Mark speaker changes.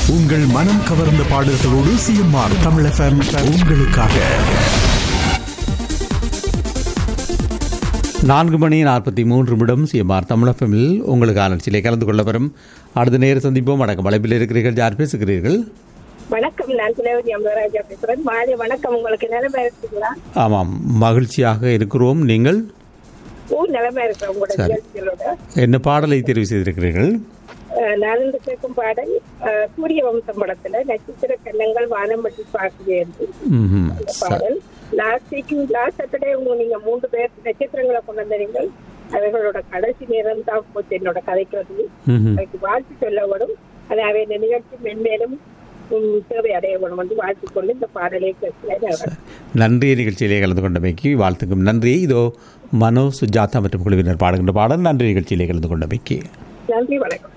Speaker 1: உங்கள் மனம் கவர்ந்த பாடல்களோடு சிஎம்ஆர் தமிழ் எஃப்எம் உங்களுக்காக
Speaker 2: நான்கு மணி நாற்பத்தி மூன்று நிமிடம் சிஎம்ஆர் தமிழகமில் உங்களுக்கான நிகழ்ச்சியிலே கலந்து கொள்ள வரும் அடுத்த நேரம் சந்திப்போம் வணக்கம் அழைப்பில் இருக்கிறீர்கள் யார் பேசுகிறீர்கள்
Speaker 3: வணக்கம் நான் திலவதி அமராஜா பேசுறேன் மாலை வணக்கம் உங்களுக்கு நிலைமை இருக்குங்களா
Speaker 2: ஆமாம் மகிழ்ச்சியாக இருக்கிறோம் நீங்கள்
Speaker 3: ஊ நிலைமை இருக்கிற உங்களோட
Speaker 2: சரி.
Speaker 3: நிகழ்ச்சிகளோட
Speaker 2: என்ன பாடலை தெரிவு செய்திருக்கிறீர்கள்
Speaker 3: அஹ், நான் இந்த கேட்கும் பாடல் அஹ், சூரிய வம்சம் படத்துல நட்சத்திர கண்ணங்கள் வானம் பற்றி பார்க்கிறேன்
Speaker 2: ம்ஹும்.
Speaker 3: அந்த
Speaker 2: ச-
Speaker 3: பாடல் லாஸ்ட் வீக் லாஸ்ட் சாட்டர்டே உங்க நீங்க மூன்று பேர் நட்சத்திரங்களை கொண்டு வந்தீர்கள் அவர்களோட கடைசி நேரம் தான் போச்சு என்னோட கதைக்கு வந்து
Speaker 2: ம்ஹும்.
Speaker 3: அதுக்கு வாழ்த்து சொல்லப்படும் அதாவது இந்த நிகழ்ச்சி மென்மேலும் உம், தேவை அடைய வேணும் என்று வாழ்த்து கொண்டு இந்த பாடலை கேட்கிறேன்
Speaker 2: நன்றி நிகழ்ச்சியிலே கலந்து கொண்டமைக்கு வாழ்த்துக்கும் நன்றி இதோ மனோ சுஜாதா மற்றும் குழுவினர் பாடுகின்ற பாடல் நன்றி நிகழ்ச்சியிலே கலந்து கொண்டமைக்கு
Speaker 3: நன்றி வணக்கம்